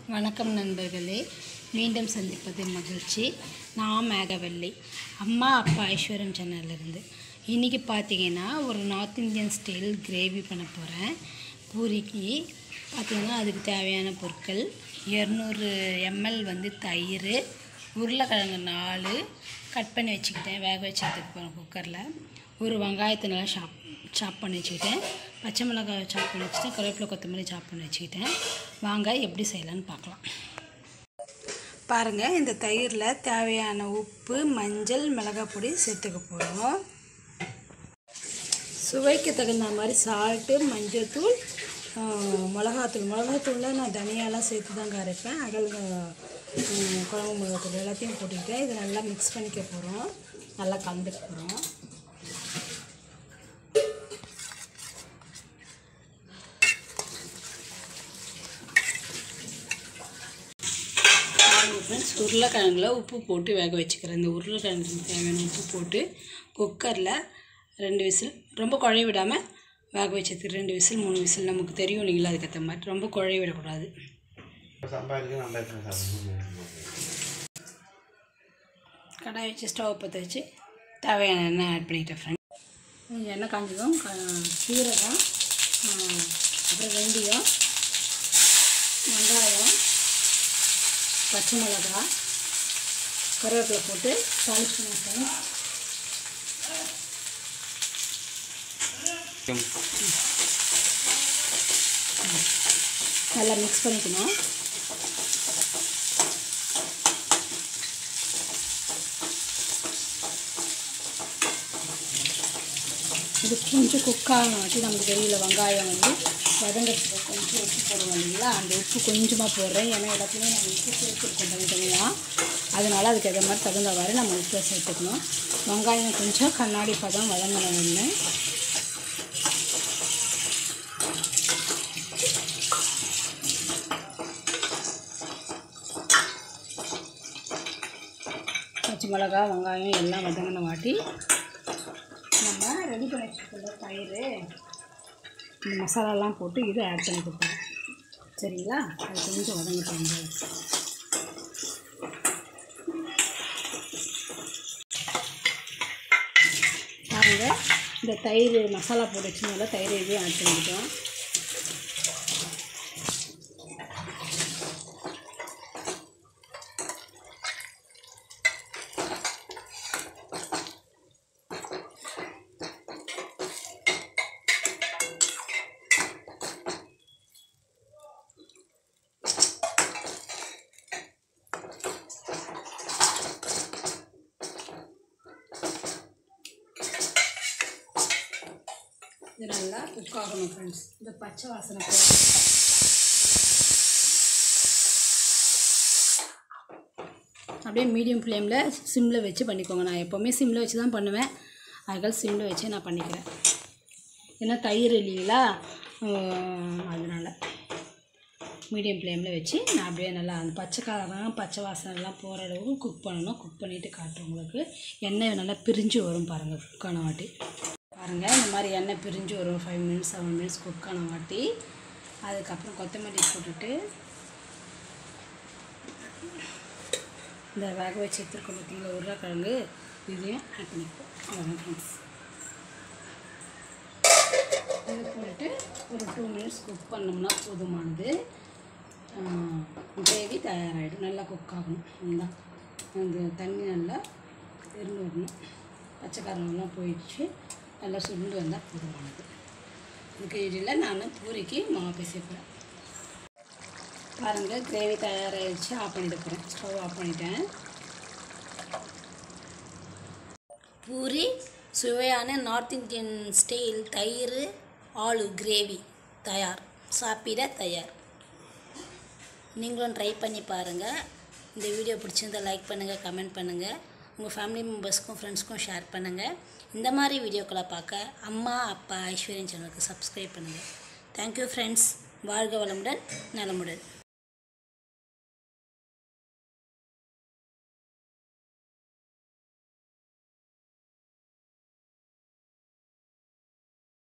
வணக்கம் நண்பர்களே மீண்டும் சந்திப்பதில் மகிழ்ச்சி நான் மேகவல்லி அம்மா அப்பா ஐஸ்வர்யம் சேனல்லேருந்து இன்றைக்கி பார்த்தீங்கன்னா ஒரு நார்த் இந்தியன் ஸ்டைல் கிரேவி பண்ண போகிறேன் பூரிக்கு பார்த்தீங்கன்னா அதுக்கு தேவையான பொருட்கள் இரநூறு எம்எல் வந்து தயிர் உருளைக்கிழங்கு நாலு கட் பண்ணி வச்சுக்கிட்டேன் வேக வச்சு எடுத்துக்க போகிறேன் குக்கரில் ஒரு வெங்காயத்தை நல்லா ஷாப் சாப் பண்ணி வச்சுக்கிட்டேன் பச்சை மிளகாய் சாப் பண்ணி வச்சுட்டேன் கருவேப்பிலை கொத்தமல்லி சாப் பண்ணி வச்சுக்கிட்டேன் வாங்க எப்படி செய்யலான்னு பார்க்கலாம் பாருங்கள் இந்த தயிரில் தேவையான உப்பு மஞ்சள் மிளகாய் பொடி சேர்த்துக்க போகிறோம் சுவைக்கு தகுந்த மாதிரி சால்ட்டு மஞ்சள் தூள் மிளகாத்தூள் மிளகாத்தூளில் நான் தனியாலாம் சேர்த்து தாங்க அரைப்பேன் அகல் ம், குழம்பு மிளகாத்தூள் எல்லாத்தையும் போட்டுக்கிட்டேன் இதை நல்லா மிக்ஸ் பண்ணிக்க போகிறோம் நல்லா கலந்துக்க போகிறோம் பாருங்கள் ஃப்ரெண்ட்ஸ் உருளைக்கிழங்குல உப்பு போட்டு வேக வச்சுக்கிறேன் இந்த உருளைக்கிழங்குக்கு தேவையான உப்பு போட்டு குக்கரில் ரெண்டு விசில் ரொம்ப குழைய விடாமல் வேக வச்சதுக்கு ரெண்டு விசில் மூணு விசில் நமக்கு தெரியும் இல்லைங்களா அதுக்கேற்ற மாதிரி ரொம்ப குழைய விடக்கூடாது சாம்பார் இருக்கு நம்ம எத்தனை சாப்பிடணும் கடாய் வச்சு ஸ்டவ் பற்ற வச்சு தேவையான எண்ணெய் ஆட் பண்ணிக்கிட்டேன் ஃப்ரெண்ட் கொஞ்சம் எண்ணெய் காஞ்சதும் க சீரகம் ஆ, அப்புறம் வெந்தயம் வெங்காயம் பச்சை மிளகா கருவேப்பிலை போட்டு தாளிச்சு ஃப்ரெண்ட்ஸ் நல்லா மிக்ஸ் பண்ணிக்கணும் இது கொஞ்சம் குக் ஆகணும் நமக்கு தெரியல வெங்காயம் வந்து வதங்கிறதுக்கு கொஞ்சம் உப்பு போடுவோம் இல்லைங்களா அந்த உப்பு கொஞ்சமாக போடுறேன் ஏன்னா எல்லாத்துலேயும் நம்ம உப்பு சேர்த்துருக்கோம் தனித்தனியாக அதனால் அதுக்கு எதை மாதிரி தகுந்தவாறு நம்ம உப்பை சேர்த்துக்கணும் வெங்காயம் கொஞ்சம் கண்ணாடி பதம் வதங்கணும் ஒன்று பச்சை மிளகா வெங்காயம் எல்லாம் வதங்கின வாட்டி நம்ம ரெடி பண்ணி வச்சுருக்கிற தயிர் இந்த மசாலாலாம் போட்டு இதை ஆட் பண்ணி கொடுப்போம் சரிங்களா அது கொஞ்சம் வதங்கிட்டு பாருங்க இந்த தயிர் மசாலா போட்டு வச்சுனால தயிர் இதையும் ஆட் பண்ணிக்கிட்டோம் இது நல்லா குக் ஆகணும் ஃப்ரெண்ட்ஸ் இந்த பச்சை வாசனை போகணும் அப்படியே மீடியம் ஃப்ளேமில் சிம்மில் வச்சு பண்ணிக்கோங்க நான் எப்போவுமே சிம்மில் வச்சு தான் பண்ணுவேன் அதுக்காக சிம்மில் வச்சு நான் பண்ணிக்கிறேன் ஏன்னா தயிர் இல்லைங்களா உம், அதனால மீடியம் ஃப்ளேமில் வச்சு நான் அப்படியே நல்லா அந்த பச்சை காரம் பச்சை வாசனைலாம் போகிற அளவுக்கு குக் பண்ணணும் குக் பண்ணிவிட்டு காட்டுறேன் உங்களுக்கு எண்ணெய் நல்லா பிரிஞ்சு வரும் பாருங்கள் குக்கான வாட்டி பாருங்கள் இந்த மாதிரி எண்ணெய் பிரிஞ்சு வரும் ஃபைவ் மினிட்ஸ் செவன் மினிட்ஸ் குக்கான வாட்டி அதுக்கப்புறம் கொத்தமல்லி போட்டுட்டு இந்த வேக வச்சு எடுத்துருக்கோம் பார்த்தீங்களா உருளைக்கிழங்கு இதையும் ஆட் பண்ணிப்போம் அவ்வளோதான் ஃப்ரெண்ட்ஸ் இது போட்டுட்டு ஒரு டூ மினிட்ஸ் குக் பண்ணோம்னா போதுமானது கிரேவி தயாராகிடும் நல்லா குக் ஆகணும் இதுதான் அந்த தண்ணி நல்லா இருந்து வரணும் பச்சைக்காரங்கெல்லாம் போயிடுச்சு நல்லா சுருண்டு வந்தால் போதுமானது இதுக்கு இடையில் நான் பூரிக்கு மாவு பேசிப்பேன் பாருங்கள் கிரேவி தயாராகிடுச்சு ஆஃப் பண்ணிட்டு போகிறேன் ஸ்டவ் ஆஃப் பண்ணிட்டேன் பூரி சுவையான நார்த் இந்தியன் ஸ்டைல் தயிர் ஆலு கிரேவி தயார் சாப்பிட தயார் நீங்களும் ட்ரை பண்ணி பாருங்கள் இந்த வீடியோ பிடிச்சிருந்தா லைக் பண்ணுங்கள் கமெண்ட் பண்ணுங்கள் உங்கள் ஃபேமிலி மெம்பர்ஸ்க்கும் ஃப்ரெண்ட்ஸ்க்கும் ஷேர் பண்ணுங்கள் இந்த மாதிரி வீடியோக்களை பார்க்க அம்மா அப்பா ஐஸ்வர்யன் சேனலுக்கு சப்ஸ்கிரைப் பண்ணுங்கள் தேங்க்யூ ஃப்ரெண்ட்ஸ் வாழ்க வளமுடன் நலமுடன்